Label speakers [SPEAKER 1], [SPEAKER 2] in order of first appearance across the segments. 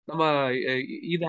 [SPEAKER 1] நம்ம அஹ் இத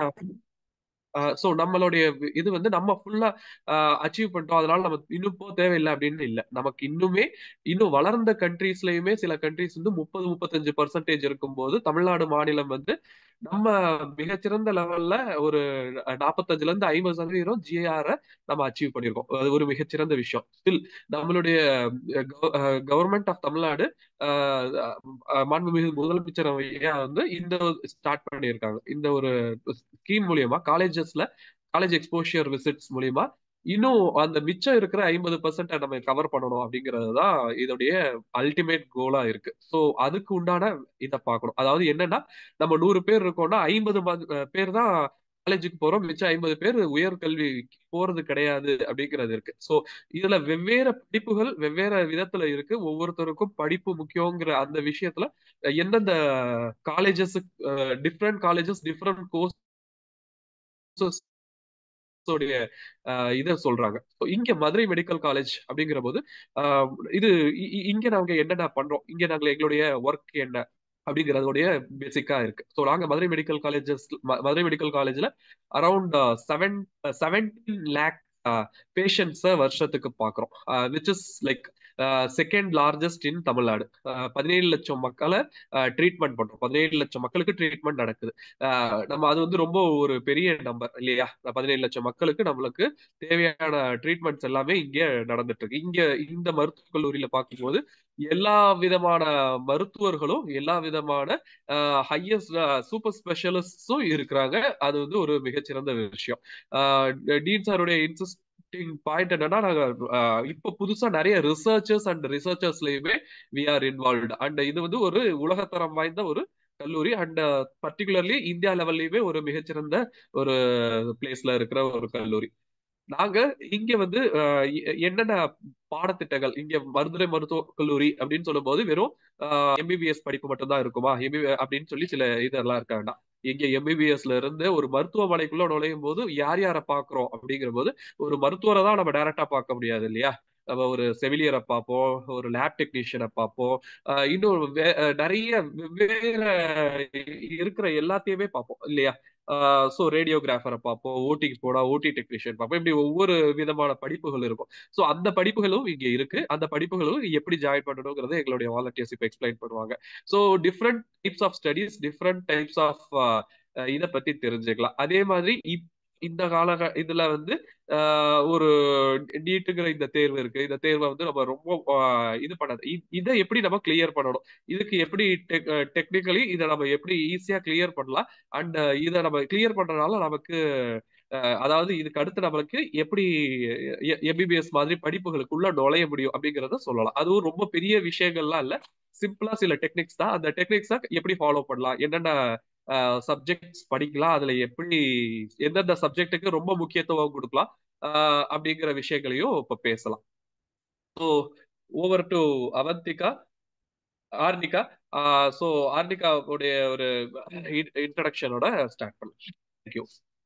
[SPEAKER 1] ஸோ நம்மளுடைய வி- இது வந்து நம்ம ஃபுல்லா அச்சீவ் பண்ணிட்டோம் அதனால நம்ம இன்னும் போக தேவையில்லை அப்படின்னு இல்லை நமக்கு இன்னுமே இன்னும் வளர்ந்த கண்ட்ரீஸ்லயுமே சில கண்ட்ரீஸ் வந்து முப்பது முப்பத்தஞ்சு பர்சன்டேஜ் இருக்கும்போது தமிழ்நாடு மாநிலம் வந்து நம்ம மிகச்சிறந்த லெவல்ல ஒரு நாற்பத்தஞ்சுல இருந்து ஐம்பது சதவீதம் ஜிஆர் நம்ம அச்சீவ் பண்ணியிருக்கோம் அது ஒரு மிகச்சிறந்த விஷயம் ஸ்டில் நம்மளுடைய government of Tamil Nadu ah, ah, மாண்புமிகு முதலமைச்சர் ஐயா வந்து இந்த ஸ்டார்ட் பண்ணியிருக்காங்க இந்த ஒரு ஸ்கீம் மூலியமா காலேஜஸ்ல காலேஜ் எக்ஸ்போஷர் விசிட்ஸ் மூலியமா இன்னும் அந்த மிச்சம் இருக்கிற ஐம்பது பர்சன்ட் நம்ம கவர் பண்ணணும் அப்படிங்கிறது தான் இதோடைய அல்டிமேட் கோலா இருக்கு ஸோ அதுக்கு உண்டான இதை பார்க்கணும் அதாவது என்னன்னா நம்ம நூறு பேர் இருக்கோம்னா ஐம்பது பேர் தான் காலேஜுக்கு போறோம் மிச்சம் ஐம்பது பேர் உயர்கல்வி போறது கிடையாது அப்படிங்கிறது இருக்கு ஸோ இதுல வெவ்வேறு படிப்புகள் வெவ்வேறு விதத்துல இருக்கு ஒவ்வொருத்தருக்கும் படிப்பு முக்கியங்கிற அந்த விஷயத்துல எந்தெந்த colleges different colleges different courses உடைய இதை சொல்றாங்க So, இங்க மதுரை மெடிக்கல் காலேஜ் அப்படிங்கிற போது ஆஹ் இது இ- இ- இங்க நாங்க என்னென்ன பண்றோம் இங்க நாங்க எங்களுடைய ஒர்க் என்ன அப்படிங்கறதோடைய பேசிக்கா இருக்கு ஸோ நாங்க Madurai medical colleges Madurai medical காலேஜ்ல அரௌண்ட் செவன் செவன்டீன் லேக் பேஷண்ட்ஸை வருஷத்துக்கு பார்க்குறோம் which is like second largest in Tamil Nadu ah பதினேழு லட்சம் மக்களை ட்ரீட்மெண்ட் பண்றோம் பதினேழு லட்சம் மக்களுக்கு ட்ரீட்மெண்ட் நடக்குது அஹ் நம்ம அது வந்து ரொம்ப ஒரு பெரிய நம்பர் இல்லையா பதினேழு லட்சம் மக்களுக்கு நம்மளுக்கு தேவையான ட்ரீட்மெண்ட்ஸ் எல்லாமே இங்க நடந்துட்டு இருக்கு இங்க இந்த மருத்துவக் கல்லூரியில பார்க்கும்போது எல்லா விதமான மருத்துவர்களும் எல்லா விதமான ஹையஸ்ட் சூப்பர் ஸ்பெஷலிஸ்டும் இருக்கிறாங்க அது வந்து ஒரு மிகச்சிறந்த விஷயம் டீன் சாருடைய இன்ட்ரெஸ்டிங் பாயிண்ட் என்னன்னா நாங்க ஆஹ் இப்ப புதுசா நிறைய ரிசர்ச்சர்ஸ் அண்ட் ரிசர்ச்சர்ஸ்லயுமே வி ஆர் இன்வால்வ்டு அண்ட் இது வந்து ஒரு உலகத்தரம் வாய்ந்த ஒரு கல்லூரி அண்ட் பர்டிகுலர்லி இந்தியா லெவல்லையுமே ஒரு மிகச்சிறந்த ஒரு பிளேஸ்ல இருக்கிற ஒரு கல்லூரி நாங்க இங்க வந்து அஹ், எ- என்னென்ன பாடத்திட்டங்கள் இங்க மருந்துரை மருத்துவக் கல்லூரி அப்படின்னு சொல்லும்போது வெறும் எம்பிபிஎஸ் படிப்பு மட்டும்தான் இருக்குமா எம்பி அப்படின்னு சொல்லி சில இதெல்லாம் இருக்க வேண்டாம் இங்க எம்பிபிஎஸ்ல இருந்து ஒரு மருத்துவமனைக்குள்ள நுழையும் போது யார் யாரை பாக்குறோம் அப்படிங்கிற போது ஒரு மருத்துவரை தான் நம்ம டைரக்டா பார்க்க முடியாது இல்லையா நம்ம ஒரு செவிலியரை பார்ப்போம் ஒரு லேப் டெக்னீஷியனை பார்ப்போம் அஹ் இன்னும் வே- அஹ் நிறைய வெவ்வேறு இருக்கிற எல்லாத்தையுமே பார்ப்போம் இல்லையா ஸோ ரேடியோகிராஃபரை பார்ப்போம் ஓடிக்கு போனா ஓடி டெக்னீஷியன் பார்ப்போம் இப்படி ஒவ்வொரு விதமான படிப்புகள் இருக்கும் ஸோ அந்த படிப்புகளும் இங்க இருக்கு அந்த படிப்புகளும் எப்படி ஜாயின் பண்ணணுங்கிறத எங்களுடைய வாலண்டியர்ஸ் இப்போ எக்ஸ்பிளைன் பண்ணுவாங்க so different types of studies different types of இதை பத்தி தெரிஞ்சுக்கலாம் அதே மாதிரி இப்- இந்த கால இதுல வந்து ஆஹ் ஒரு நீட்டுங்கிற இந்த தேர்வு இருக்கு இந்த தேர்வை வந்து நம்ம ரொம்ப ஆஹ் இது பண்ணாது இ- இதை எப்படி நம்ம கிளியர் பண்ணணும் இதுக்கு எப்படி டெக்னிக்கலி இதை நம்ம எப்படி ஈஸியா கிளியர் பண்ணலாம் அண்ட் இதை நம்ம கிளியர் பண்றதுனால நமக்கு அஹ், அதாவது இதுக்கு அடுத்து நம்மளுக்கு எப்படி எம்பிபிஎஸ் மாதிரி படிப்புகளுக்குள்ள நுழைய முடியும் அப்படிங்கறத சொல்லலாம் அதுவும் ரொம்ப பெரிய விஷயங்கள்லாம் இல்ல சிம்பிளா சில டெக்னிக்ஸ் தான் அந்த டெக்னிக்ஸ் தான் எப்படி ஃபாலோ பண்ணலாம் என்னென்ன சப்ஜெக்ட்ஸ் படிக்கலாம் அதுல எப்படி எந்தெந்த சப்ஜெக்ட்டுக்கு ரொம்ப முக்கியத்துவம் கொடுக்கலாம் அஹ், அப்படிங்கிற விஷயங்களையும் இப்ப பேசலாம் so over to Avanthika Arnika so ஆர்னிகாவுடைய ஒரு இன்ட்ரடக்ஷனோட ஸ்டார்ட் பண்ணலாம் thank you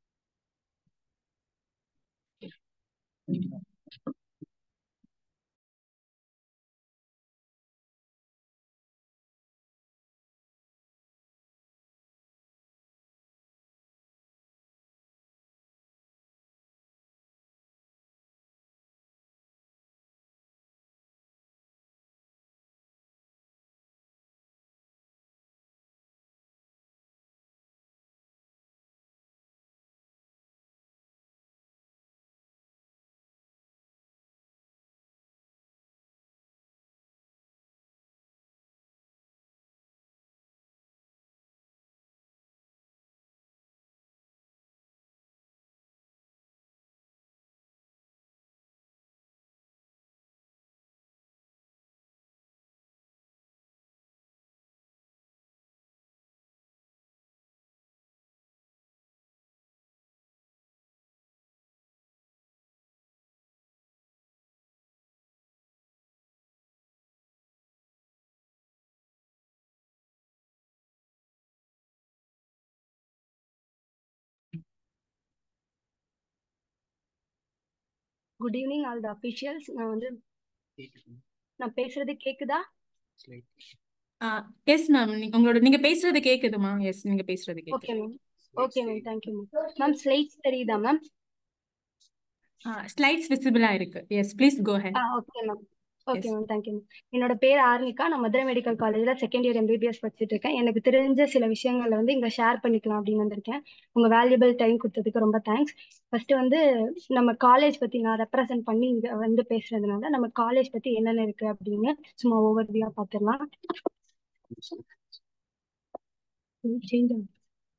[SPEAKER 2] good evening all the officials நான் வந்து நான் பேசுறது கேக்குதா
[SPEAKER 3] எஸ் மேம் உங்களோட நீங்க பேசுறது கேக்குதுமா எஸ் நீங்க பேசுறது
[SPEAKER 2] ஓகே
[SPEAKER 3] கேக்குது
[SPEAKER 2] ma'am okay ma'am thank you ma'am ma'am slides தெரியுதா மேம்
[SPEAKER 3] ஸ்லைட்ஸ் விசிபிளா இருக்கு yes please go ahead
[SPEAKER 2] ah okay ma'am okay
[SPEAKER 3] yes
[SPEAKER 2] ma'am thank you ma'am என்னோட பேர் ஆர்னிகா நான் மதுரை மெடிக்கல் காலேஜில் செகண்ட் இயர் எம்பிபிஎஸ் படிச்சுட்டு இருக்கேன் எனக்கு தெரிஞ்ச சில விஷயங்களை வந்து இங்கே ஷேர் பண்ணிக்கலாம் அப்படின்னு வந்திருக்கேன் உங்கள் வேல்யூபிள் டைம் கொடுத்ததுக்கு ரொம்ப தேங்க்ஸ் ஃபர்ஸ்ட் வந்து நம்ம காலேஜ் பற்றி நான் ரெப்ரசென்ட் பண்ணி இங்கே வந்து பேசுறதுனால நம்ம காலேஜ் பற்றி என்னென்ன இருக்கு அப்படின்னு சும்மா ஓவர் வியூவாக பார்த்துடலாம் சேஞ்ச் ஆகும்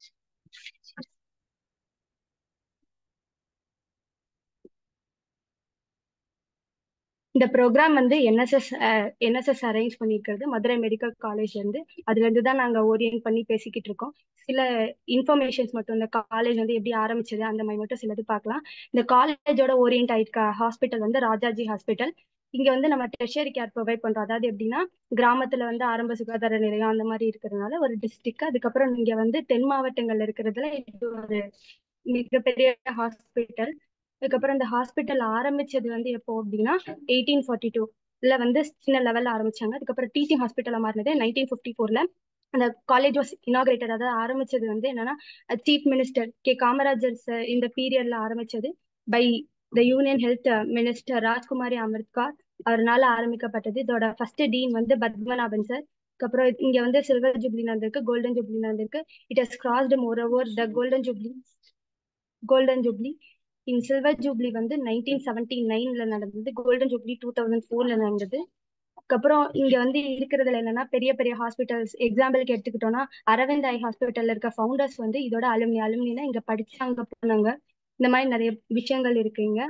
[SPEAKER 2] இந்த ப்ரோக்ராம் வந்து என்எஸ்எஸ் என்எஸ்எஸ் அரேஞ்ச் பண்ணியிருக்கிறது மதுரை மெடிக்கல் காலேஜ் இருந்து அதுல இருந்து தான் நாங்க ஓரியன்ட் பண்ணி பேசிக்கிட்டு இருக்கோம் சில இன்ஃபர்மேஷன்ஸ் மட்டும் இந்த காலேஜ் வந்து எப்படி ஆரம்பிச்சது அந்த மாதிரி மட்டும் சிலது பார்க்கலாம் இந்த காலேஜோட ஓரியன்ட் ஆயிருக்க ஹாஸ்பிட்டல் வந்து ராஜாஜி ஹாஸ்பிட்டல் இங்க வந்து நம்ம டெஷரி கேர் ப்ரொவைட் பண்றோம் அதாவது எப்படின்னா கிராமத்துல வந்து ஆரம்ப சுகாதார நிலையம் அந்த மாதிரி இருக்கிறதுனால ஒரு டிஸ்ட்ரிக்ட் அதுக்கப்புறம் இங்க வந்து தென் மாவட்டங்கள்ல இருக்கிறதுல இது ஒரு மிகப்பெரிய ஹாஸ்பிட்டல் அதுக்கப்புறம் இந்த ஹாஸ்பிட்டல் ஆரம்பிச்சது வந்து எப்போ அப்படின்னா எயிட்டீன் ஃபார்ட்டி டூல வந்து சின்ன லெவல்ல ஆரம்பிச்சாங்க அதுக்கப்புறம் டீச்சிங் ஹாஸ்பிட்டலா மாறினது நைன்டீன் ஃபிஃப்டி ஃபோர்ல அந்த காலேஜ் வாஸ் இனாகிரேட்டட் அதாவது ஆரம்பிச்சது வந்து என்னன்னா chief minister K Kamarajar sir இந்த பீரியட்ல ஆரம்பிச்சது by the union health minister Rajkumari Amrit Kaur அவர்னால ஆரம்பிக்கப்பட்டது இதோட ஃபர்ஸ்ட் டீன் வந்து பத்மநாபன் சார் அதுக்கப்புறம் இங்க வந்து சில்வர் ஜூப்ளி நடந்திருக்கு கோல்டன் ஜூப்ளி நடந்திருக்கு it has crossed more over the golden jubilee golden jubilee in silver jubilee வந்து நைன்டீன் செவன்டி நைன்ல நடந்தது கோல்டன் ஜூப்ளி டூ தௌசண்ட் ஃபோர்ல நடந்தது அதுக்கப்புறம் இங்க வந்து இருக்கிறதுல என்னன்னா பெரிய பெரிய ஹாஸ்பிட்டல்ஸ் எக்ஸாம்பிளுக்கு எடுத்துக்கிட்டோம்னா அரவிந்த் ஐ ஹாஸ்பிட்டல்ல இருக்க ஃபவுண்டர்ஸ் வந்து இதோட அலுமினி அலுமினா இங்க படிச்சாங்க போனாங்க இந்த மாதிரி நிறைய விஷயங்கள் இருக்கு இங்க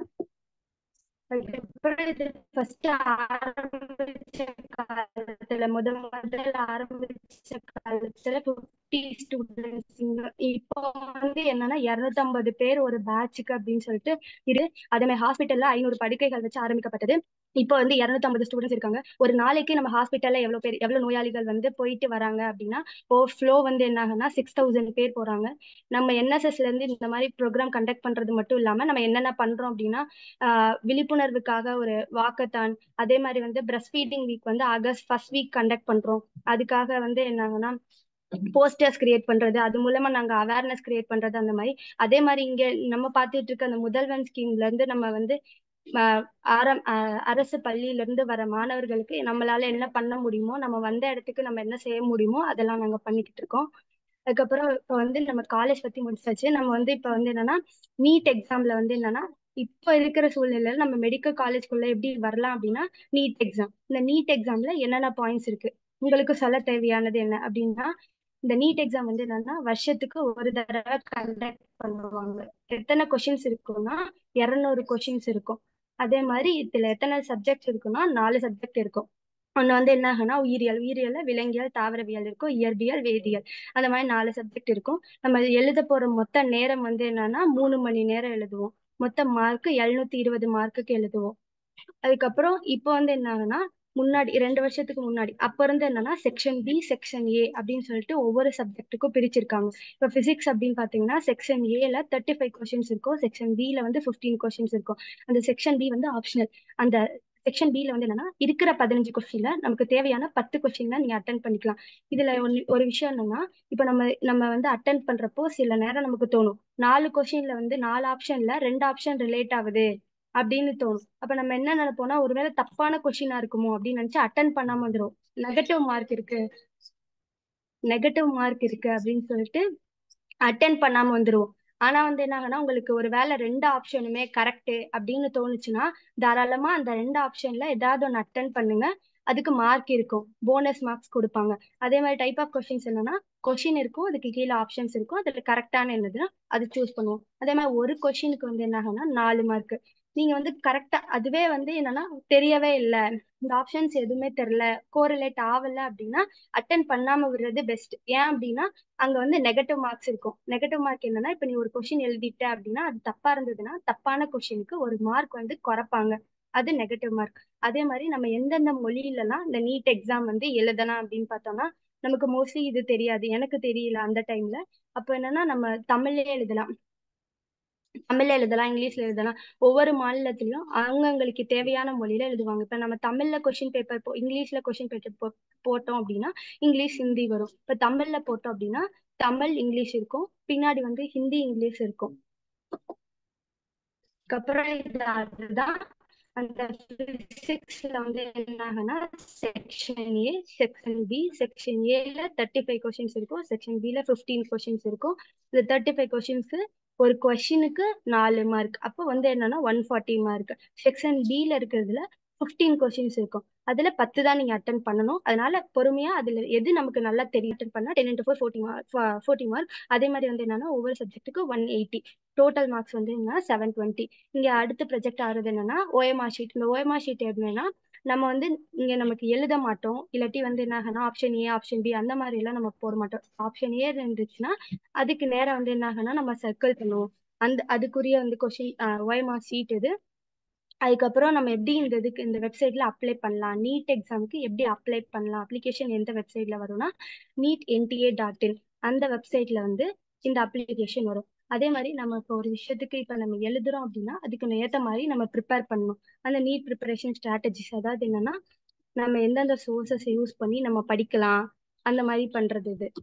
[SPEAKER 2] அதுக்கப்புறம் இது ஃபர்ஸ்ட் ஆரம்பிச்ச காலத்துல முத முதல்ல ஆரம்பிச்ச காலத்துல ஃபிஃப்டி ஸ்டூடெண்ட்ஸ் இப்போ வந்து என்னன்னா இருநூத்தம்பது பேர் ஒரு பேட்சுக்கு அப்படின்னு சொல்லிட்டு இரு அதே மாதிரி ஹாஸ்பிட்டல்ல ஐநூறு படுக்கைகள் வச்சு ஆரம்பிக்கப்பட்டது இப்போ வந்து இருநூத்தம்பது ஸ்டூடெண்ட்ஸ் இருக்காங்க ஒரு நாளைக்கு நம்ம ஹாஸ்பிட்டல்ல எவ்வளவு பேர் எவ்வளவு நோயாளிகள் வந்து போயிட்டு வராங்க அப்படின்னா ஓ ஃப்ளோ வந்து என்ன ஆகுனா சிக்ஸ் தௌசண்ட் பேர் போறாங்க நம்ம என்எஸ்எஸ்ல இருந்து இந்த மாதிரி ப்ரோக்ராம் கண்டக்ட் பண்றது மட்டும் இல்லாம நம்ம என்னென்ன பண்றோம் அப்படின்னா ஆஹ் விழிப்புணர்வுக்காக ஒரு வாக்கத்தான் அதே மாதிரி வந்து பிரஸ்ட் ஃபீடிங் வீக் வந்து ஆகஸ்ட் ஃபர்ஸ்ட் வீக் கண்டக்ட் பண்றோம் அதுக்காக வந்து என்னாங்கன்னா போஸ்டர்ஸ் கிரியேட் பண்றது அது மூலமா நாங்க அவேர்னஸ் கிரியேட் பண்றது அந்த மாதிரி அதே மாதிரி இங்க நம்ம பார்த்துட்டு இருக்க அந்த முதல்வன் ஸ்கீம்ல இருந்து நம்ம வந்து ஆஹ் ஆரம் ஆஹ் அரசு பள்ளியில இருந்து வர மாணவர்களுக்கு நம்மளால என்ன பண்ண முடியுமோ நம்ம வந்த இடத்துக்கு நம்ம என்ன செய்ய முடியுமோ அதெல்லாம் நாங்க பண்ணிக்கிட்டு இருக்கோம் அதுக்கப்புறம் இப்போ வந்து நம்ம காலேஜ் பத்தி முடிச்சாச்சு நம்ம வந்து இப்போ வந்து என்னன்னா நீட் எக்ஸாம்ல வந்து என்னன்னா இப்போ இருக்கிற சூழ்நிலையில நம்ம மெடிக்கல் காலேஜ்குள்ள எப்படி வரலாம் அப்படின்னா நீட் எக்ஸாம் இந்த நீட் எக்ஸாம்ல என்னென்ன பாயிண்ட்ஸ் இருக்கு உங்களுக்கு சொல்ல தேவையானது என்ன அப்படின்னா இந்த நீட் எக்ஸாம் வந்து என்னன்னா வருஷத்துக்கு ஒரு தடவை கண்டக்ட் பண்ணுவாங்க எத்தனை கொஷின்ஸ் இருக்கும்னா இருநூறு கொஷின்ஸ் இருக்கும் அதே மாதிரி இதுல எத்தனை சப்ஜெக்ட்ஸ் இருக்குன்னா நாலு சப்ஜெக்ட் இருக்கும் ஒன்று வந்து என்ன ஆகுனா உயிரியல் உயிரியல்ல விலங்கியல் தாவரவியல் இருக்கும் இயற்பியல் வேதியியல் அந்த மாதிரி நாலு சப்ஜெக்ட் இருக்கும் நம்ம எழுத போற மொத்த நேரம் வந்து என்னன்னா மூணு மணி நேரம் எழுதுவோம் மொத்த மார்க் எழுநூத்தி இருபது மார்க்குக்கு எழுதுவோம் அதுக்கப்புறம் இப்போ வந்து என்ன ஆகுனா முன்னாடி ரெண்டு வருஷத்துக்கு முன்னாடி அப்ப இருந்து என்னன்னா செக்ஷன் பி செக்ஷன் ஏ அப்படின்னு சொல்லிட்டு ஒவ்வொரு சப்ஜெக்ட்டுக்கும் பிரிச்சிருக்காங்க இப்போ பிசிக்ஸ் அப்படின்னு பாத்தீங்கன்னா செக்ஷன் ஏல தேர்ட்டி ஃபைவ் கொஸ்டின்ஸ் இருக்கும் செக்ஷன் பில வந்து ஃபிஃப்டீன் கொஸ்டின்ஸ் இருக்கும் அந்த செக்ஷன் பி வந்து ஆப்ஷனல் அந்த செக்ஷன் பில வந்து என்னன்னா இருக்கிற பதினஞ்சு கொஸ்டின்ல நமக்கு தேவையான பத்து கொஸ்டின் தான் நீங்க அட்டன் பண்ணிக்கலாம் இதுல ஒன்னு ஒரு விஷயம் என்னன்னா இப்ப நம்ம நம்ம வந்து அட்டன் பண்றப்போ சில நேரம் நமக்கு தோணும் நாலு கொஸ்டின்ல வந்து நாலு ஆப்ஷன்ல ரெண்டு ஆப்ஷன் ரிலேட் ஆகுது அப்படின்னு தோணும் அப்ப நம்ம என்ன நினைப்போம்னா ஒருவேளை தப்பான கொஸ்டினா இருக்குமோ அப்படின்னு நினைச்சு அட்டன் பண்ணாம வந்துடும் நெகட்டிவ் மார்க் இருக்கு நெகட்டிவ் மார்க் இருக்கு அப்படின்னு சொல்லிட்டு அட்டன் பண்ணாம வந்துருவோம் ஆனா வந்து என்ன ஆகுனா உங்களுக்கு ஒரு வேலை ரெண்டு ஆப்ஷனுமே கரெக்ட் அப்படின்னு தோணுச்சுன்னா தாராளமா அந்த ரெண்டு ஆப்ஷன்ல ஏதாவது ஒன்று அட்டன் பண்ணுங்க அதுக்கு மார்க் இருக்கும் போனஸ் மார்க்ஸ் கொடுப்பாங்க அதே மாதிரி டைப் ஆஃப் கொஸ்டின்ஸ் என்னன்னா கொஷின் இருக்கும் அதுக்கு கீழே ஆப்ஷன்ஸ் இருக்கும் அதுல கரெக்டான என்னதுன்னா அது சூஸ் பண்ணுவோம் அதே மாதிரி ஒரு கொஷினுக்கு வந்து என்ன ஆகும்னா நாலு மார்க் நீங்க வந்து கரெக்டா அதுவே வந்து என்னன்னா தெரியவே இல்லை இந்த ஆப்ஷன்ஸ் எதுவுமே தெரியல கோரிலேட் ஆகல அப்படின்னா அட்டன் பண்ணாம விடுறது பெஸ்ட் ஏன் அப்படின்னா அங்க வந்து நெகட்டிவ் மார்க்ஸ் இருக்கும் நெகட்டிவ் மார்க் என்னன்னா இப்ப நீ ஒரு கொஸ்டின் எழுதிட்ட அப்படின்னா அது தப்பா இருந்ததுன்னா தப்பான கொஸ்டினுக்கு ஒரு மார்க் வந்து குறைப்பாங்க அது நெகட்டிவ் மார்க் அதே மாதிரி நம்ம எந்தெந்த மொழியிலலாம் இந்த நீட் எக்ஸாம் வந்து எழுதலாம் அப்படின்னு பார்த்தோம்னா நமக்கு மோஸ்ட்லி இது தெரியாது எனக்கு தெரியல அந்த டைம்ல அப்போ என்னன்னா நம்ம தமிழ்லயே எழுதலாம் தமிழ்ல எழுதலாம் இங்கிலீஷ்ல எழுதலாம் ஒவ்வொரு மாநிலத்திலயும் அவங்கவங்களுக்கு தேவையான மொழியில எழுதுவாங்க இப்ப நம்ம தமிழ்ல கொஸ்டின் பேப்பர் இங்கிலீஷ்ல கொஸ்டின் பேப்பர் போட்டோம் அப்படின்னா இங்கிலீஷ் ஹிந்தி வரும் இப்ப தமிழ்ல போட்டோம் அப்படின்னா தமிழ் இங்கிலீஷ் இருக்கும் பின்னாடி வந்து ஹிந்தி இங்கிலீஷ் இருக்கும் அதுக்கப்புறம் இது அதுதான் அந்த பிசிக்ஸ்ல வந்து என்ன ஆகுனா section A section B section ஏல தேர்ட்டி ஃபைவ் கொஸ்டின்ஸ் இருக்கும் செக்ஷன் பில ஃபிஃப்டீன் கொஸ்டின்ஸ் இருக்கும் இந்த தேர்ட்டி ஃபைவ் கொஸ்டின்ஸ்க்கு ஒரு கொஸ்டினுக்கு நாலு மார்க் அப்போ வந்து என்னன்னா ஒன் ஃபார்ட்டி மார்க் செக்ஷன் பில இருக்கிறதுல ஃபிஃப்டீன் கொஸ்டின்ஸ் இருக்கும் அதுல பத்து தான் நீங்க அட்டன் பண்ணணும் அதனால பொறுமையா அதுல எது நமக்கு நல்லா தெரியும் அட்டன் பண்ணா ten into four forty mark forty mark அதே மாதிரி வந்து என்னன்னா ஒவ்வொரு சப்ஜெக்ட்டுக்கு ஒன் எயிட்டி டோட்டல் மார்க்ஸ் வந்து என்னன்னா செவன் டுவெண்ட்டி இங்க அடுத்த ப்ரொஜெக்ட் ஆகுறது என்னன்னா ஓஎம்ஆர் ஷீட் இந்த ஓஎம்ஆர் ஷீட் எப்படின்னா நம்ம வந்து இங்க நமக்கு எழுத மாட்டோம் இல்லாட்டி வந்து என்ன ஆகுனா ஆப்ஷன் ஏ ஆப்ஷன் பி அந்த மாதிரி எல்லாம் நம்ம போட மாட்டோம் ஆப்ஷன் ஏ இருந்துச்சுன்னா அதுக்கு நேரம் வந்து என்ன ஆகுனா நம்ம சர்க்கிள் பண்ணுவோம் அந்த அதுக்குரிய வந்து கொஸ்டின் ஓஎம்ஆர் ஷீட் இது அதுக்கப்புறம் நம்ம எப்படி இந்த இதுக்கு இந்த வெப்சைட்ல அப்ளை பண்ணலாம் நீட் எக்ஸாமுக்கு எப்படி அப்ளை பண்ணலாம் அப்ளிகேஷன் எந்த வெப்சைட்ல வரும்னா நீட் என்டிஏ டாட் இன் அந்த வெப்சைட்ல வந்து இந்த அப்ளிகேஷன் வரும் அதே மாதிரி நம்ம இப்போ ஒரு விஷயத்துக்கு இப்போ நம்ம எழுதுறோம் அப்படின்னா அதுக்கு ஏற்ற மாதிரி நம்ம ப்ரிப்பேர் பண்ணணும் அந்த நீட் ப்ரிப்பரேஷன் ஸ்ட்ராட்டஜிஸ் அதாவது என்னன்னா நம்ம எந்தெந்த சோர்சஸ் யூஸ் பண்ணி நம்ம படிக்கலாம் அந்த மாதிரி பண்றது இது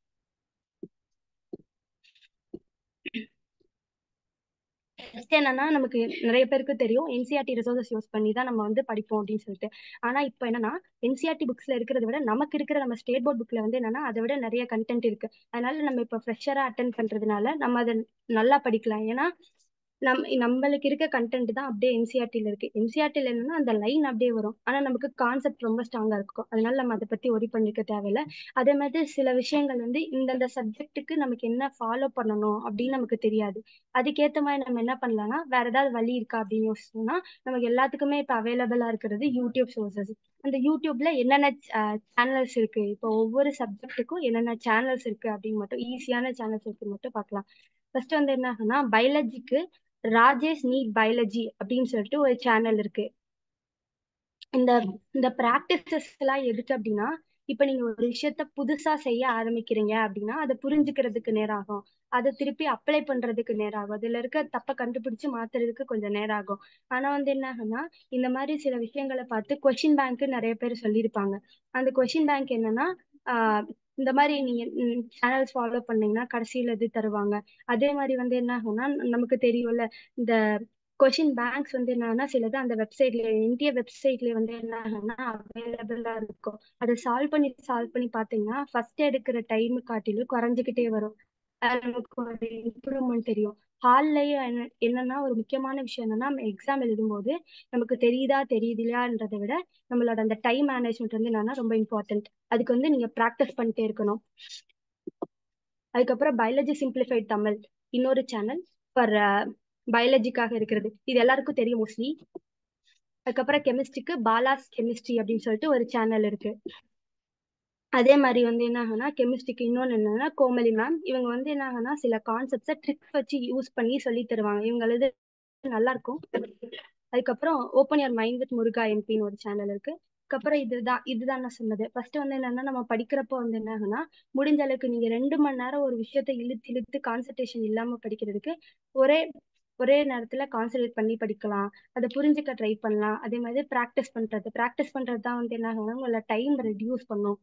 [SPEAKER 2] ஃபர்ஸ்ட் என்னன்னா நமக்கு நிறைய பேருக்கு தெரியும் என்சிஆர்டி ரிசோர்சஸ் யூஸ் பண்ணி தான் நம்ம வந்து படிப்போம் அப்படின்னு சொல்லிட்டு ஆனா இப்போ என்னன்னா என்சிஆர்டி புக்ஸ்ல இருக்கிறத விட நமக்கு இருக்கிற நம்ம ஸ்டேட் போர்ட் புக்ல வந்து என்னன்னா அதை விட நிறைய கண்டென்ட் இருக்கு அதனால நம்ம இப்போ ஃப்ரெஷரா அட்டன் பண்றதுனால நம்ம அதை நல்லா படிக்கலாம் ஏன்னா நம் நம்மளுக்கு இருக்க கண்டென்ட் தான் அப்படியே என்சிஆர்டில இருக்கு என்சிஆர்டில என்னன்னா அந்த லைன் அப்படியே வரும் ஆனா நமக்கு கான்செப்ட் ரொம்ப ஸ்ட்ராங்கா இருக்கும் அதனால நம்ம அதை பத்தி ஒரி பண்ணிக்க தேவையில்ல அதே மாதிரி சில விஷயங்கள் வந்து இந்தந்த சப்ஜெக்ட்டுக்கு நமக்கு என்ன ஃபாலோ பண்ணணும் அப்படின்னு நமக்கு தெரியாது அதுக்கேற்ற மாதிரி நம்ம என்ன பண்ணலாம்னா வேற ஏதாவது வழி இருக்கா அப்படின்னு யோசிச்சோம்னா நமக்கு எல்லாத்துக்குமே இப்போ அவைலபிளா இருக்கிறது யூடியூப் சோர்சஸ் அந்த யூடியூப்ல என்னென்ன சேனல்ஸ் இருக்கு இப்போ ஒவ்வொரு சப்ஜெக்ட்டுக்கும் என்னென்ன சேனல்ஸ் இருக்கு அப்படின்னு மட்டும் ஈஸியான சேனல்ஸ் இருக்கு மட்டும் பார்க்கலாம் ஃபர்ஸ்ட் வந்து என்ன ஆகுனா பயாலஜிக்கு ராஜேஷ் நீட் பயாலஜி அப்படின்னு சொல்லிட்டு ஒரு சேனல் இருக்கு இந்த இந்த பிராக்டிசஸ் எல்லாம் எதுக்கு அப்படின்னா இப்ப நீங்க ஒரு விஷயத்த புதுசா செய்ய ஆரம்பிக்கிறீங்க அப்படின்னா அதை புரிஞ்சுக்கிறதுக்கு நேரம் ஆகும் அதை திருப்பி அப்ளை பண்றதுக்கு நேரம் ஆகும் அதுல இருக்க தப்ப கண்டுபிடிச்சு மாத்துறதுக்கு கொஞ்சம் நேரம் ஆகும் ஆனா வந்து என்ன ஆகும்னா இந்த மாதிரி சில விஷயங்களை பார்த்து கொஷின் பேங்க் நிறைய பேர் சொல்லியிருப்பாங்க அந்த கொஷின் பேங்க் என்னன்னா ஆஹ் இந்த மாதிரி நீங்க சேனல்ஸ் ஃபாலோ பண்ணீங்கன்னா கடைசியில இது தருவாங்க அதே மாதிரி வந்து என்ன ஆகும்னா நமக்கு தெரியும்ல இந்த கொஷின் பேங்க்ஸ் வந்து என்னன்னா சிலது அந்த வெப்சைட்ல இந்திய வெப்சைட்ல வந்து என்ன ஆகும்னா அவைலபிளா இருக்கும் அதை சால்வ் பண்ணி சால்வ் பண்ணி பாத்தீங்கன்னா ஃபர்ஸ்ட் எடுக்கிற டைம் காட்டிலும் குறைஞ்சிக்கிட்டே வரும் அது நமக்கு ஒரு இம்ப்ரூவ்மெண்ட் தெரியும் ஹால்லயும் என்ன என்னன்னா ஒரு முக்கியமான விஷயம் என்னன்னா நம்ம எக்ஸாம் எழுதும்போது நமக்கு தெரியுதா தெரியுதுலையான்றதை விட நம்மளோட அந்த டைம் மேனேஜ்மெண்ட் வந்து என்னன்னா ரொம்ப இம்பார்ட்டன்ட் அதுக்கு வந்து நீங்க ப்ராக்டிஸ் பண்ணிட்டே இருக்கணும் அதுக்கப்புறம் பயாலஜி சிம்பிளிஃபைட் தமிழ் இன்னொரு சேனல் ஃபார் பயாலஜிக்காக இருக்கிறது இது எல்லாருக்கும் தெரியும் மோஸ்ட்லி அதுக்கப்புறம் கெமிஸ்ட்ரிக்கு பாலாஸ் கெமிஸ்ட்ரி அப்படின்னு சொல்லிட்டு ஒரு சேனல் இருக்கு அதே மாதிரி வந்து என்ன ஆகுனா கெமிஸ்ட்ரிக்கு இன்னொன்று என்னன்னா கோமலி மேம் இவங்க வந்து என்ன ஆகுனா சில கான்செப்ட்ஸை ட்ரிக்ஸ் வச்சு யூஸ் பண்ணி சொல்லி தருவாங்க இவங்களது நல்லா இருக்கும் அதுக்கப்புறம் open your mind with Muruga எம்பின்னு ஒரு சேனல் இருக்கு அதுக்கப்புறம் இதுதான் இதுதான் நான் சொன்னது ஃபர்ஸ்ட் வந்து என்னன்னா நம்ம படிக்கிறப்போ வந்து என்ன ஆகுனா முடிஞ்ச அளவுக்கு நீங்க ரெண்டு மணி நேரம் ஒரு விஷயத்த இழுத்து இழுத்து கான்சன்ட்ரேஷன் இல்லாம படிக்கிறதுக்கு ஒரே ஒரே நேரத்துல கான்சன்ட்ரேட் பண்ணி படிக்கலாம் அதை புரிஞ்சுக்க ட்ரை பண்ணலாம் அதே மாதிரி ப்ராக்டிஸ் பண்றது ப்ராக்டிஸ் பண்றது தான் வந்து என்ன ஆகும்னா உங்களோட டைம் ரெடியூஸ் பண்ணும்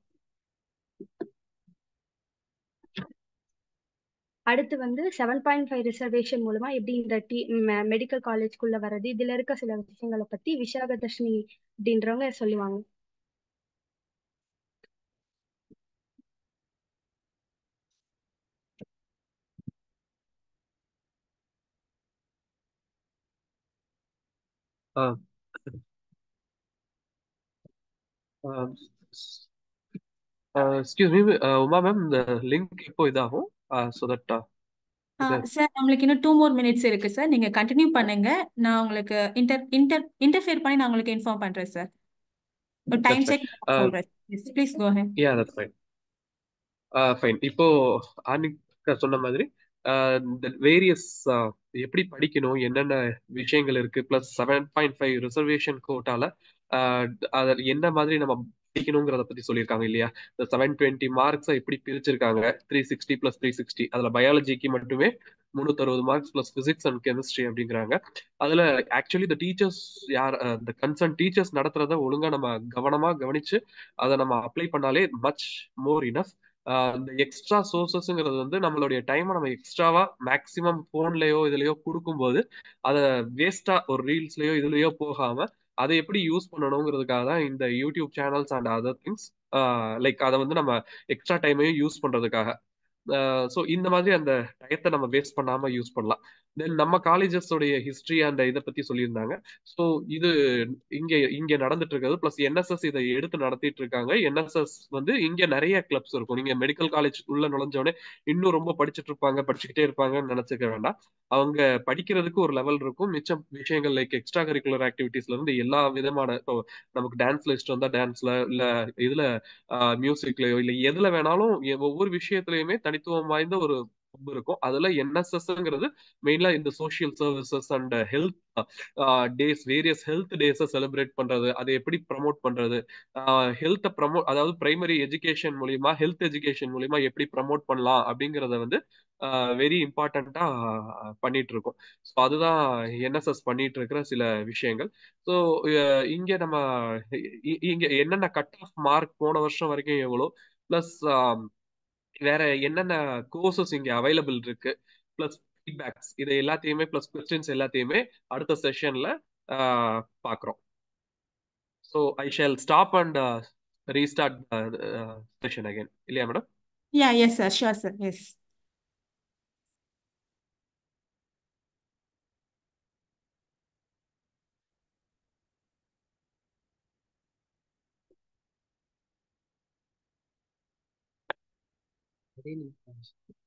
[SPEAKER 2] அடுத்து வந்து செவன் பாயிண்ட் ஃபைவ் ரிசர்வேஷன் மூலமா எப்படி இந்த டி மெடிக்கல் காலேஜ்குள்ள வர்றது இதுல இருக்க சில விஷயங்களை பத்தி விஷாகதர்ஷினி அப்படின்றவங்க சொல்லுவாங்க
[SPEAKER 1] ah excuse me Uma ma'am இந்த லிங்க் எப்போ இதாகும் ஸோ தட்
[SPEAKER 3] சார் நம்மளுக்கு இன்னும் டூ மோர் மினிட்ஸ் இருக்கு சார் நீங்க கண்டினியூ பண்ணுங்க நான் உங்களுக்கு இன்டர் இன்டர் இன்டர்ஃபியர் பண்ணி நான் உங்களுக்கு இன்ஃபார்ம் பண்றேன் சார் ஒரு டைம்
[SPEAKER 1] தட்ஸ் ஃபைன்
[SPEAKER 3] செக் சொல்றேன் please go ahead
[SPEAKER 1] yeah that's fine fine இப்போ ஆனிகா சொன்ன மாதிரி இந்த வேரியஸ் எப்படி படிக்கணும் என்னென்ன விஷயங்கள் இருக்கு plus seven point five reservation கோட்டால அதில் என்ன மாதிரி நம்ம படிக்கணுங்கிறத பத்தி சொல்லியிருக்காங்க இல்லையா இந்த செவன் டுவெண்ட்டி மார்க்ஸை எப்படி பிரிச்சிருக்காங்க three sixty plus three sixty அதுல பயாலஜிக்கு மட்டுமே முந்நூத்தி அறுபது marks plus physics and chemistry அப்படிங்கிறாங்க அதுல ஆக்சுவலி இந்த டீச்சர்ஸ் யார் இந்த கன்சர்ன் டீச்சர்ஸ் நடத்துறத ஒழுங்கா நம்ம கவனமா கவனிச்சு அதை நம்ம அப்ளை பண்ணாலே மச் மோர் இனஃப் இந்த எக்ஸ்ட்ரா சோர்சஸ்ங்கிறது வந்து நம்மளுடைய டைமை நம்ம எக்ஸ்ட்ராவா மேக்சிமம் போன்லயோ இதுலயோ கொடுக்கும்போது அதை வேஸ்டா ஒரு ரீல்ஸ்லயோ இதுலயோ போகாம அதை எப்படி யூஸ் பண்ணணுங்கிறதுக்காக தான் இந்த YouTube channels and other things like அதை வந்து நம்ம எக்ஸ்ட்ரா டைமையும் யூஸ் பண்றதுக்காக ஸோ இந்த மாதிரி அந்த டயத்தை நம்ம வேஸ்ட் பண்ணாம யூஸ் பண்ணலாம் தென் நம்ம காலேஜஸோடைய ஹிஸ்டரி அந்த இதை பத்தி சொல்லியிருந்தாங்க ஸோ இது இங்க இங்க நடந்துட்டு இருக்கிறது பிளஸ் என்எஸ்எஸ் இதை எடுத்து நடத்திட்டு இருக்காங்க என்எஸ்எஸ் வந்து இங்க நிறைய கிளப்ஸ் இருக்கும் நீங்க மெடிக்கல் காலேஜ் உள்ள நுழைஞ்சோடனே இன்னும் ரொம்ப படிச்சுட்டு இருப்பாங்க படிச்சுக்கிட்டே இருப்பாங்கன்னு நினைச்சுக்க வேண்டாம் அவங்க படிக்கிறதுக்கு ஒரு லெவல் இருக்கும் மிச்சம் விஷயங்கள் லைக் எக்ஸ்ட்ரா கரிக்குலர் ஆக்டிவிட்டீஸ்ல இருந்து எல்லா விதமான இப்போ நமக்கு டான்ஸ்ல இஷ்டம் வந்தா டான்ஸ்ல இல்ல இதுல மியூசிக்லயோ இல்ல எதுல வேணாலும் ஒவ்வொரு விஷயத்திலயுமே தனித்துவம் வாய்ந்த ஒரு இருக்கும் அதுல என்எஸ்எஸ்ங்கிறது மெயின்லா இந்த social services and health days various health டேஸை செலிப்ரேட் பண்றது அதை எப்படி ப்ரமோட் பண்றது ஹெல்த்தை ப்ரமோட் அதாவது பிரைமரி எஜுகேஷன் மூலியமா ஹெல்த் எஜுகேஷன் மூலியமா எப்படி ப்ரமோட் பண்ணலாம் அப்படிங்கறத வந்து வெரி இம்பார்ட்டண்டா பண்ணிட்டு இருக்கோம் ஸோ அதுதான் என்எஸ்எஸ் பண்ணிட்டு இருக்கிற சில விஷயங்கள் ஸோ இங்க நம்ம இங்க என்னென்ன கட் ஆஃப் மார்க் போன வருஷம் வரைக்கும் எவ்வளோ பிளஸ் வேற என்னென்ன கோர்சஸ் இங்க அவைலபிள் இருக்கு பிளஸ் ஃபீட்பேக்ஸ் இதை எல்லாத்தையுமே பிளஸ் கொஸ்டின்ஸ் எல்லாத்தையுமே அடுத்த செஷன்ல பாக்குறோம் so I shall stop and restart session again இல்லையா madam
[SPEAKER 3] Yeah, yes, sir. Sure, sir. Yes.
[SPEAKER 1] Really?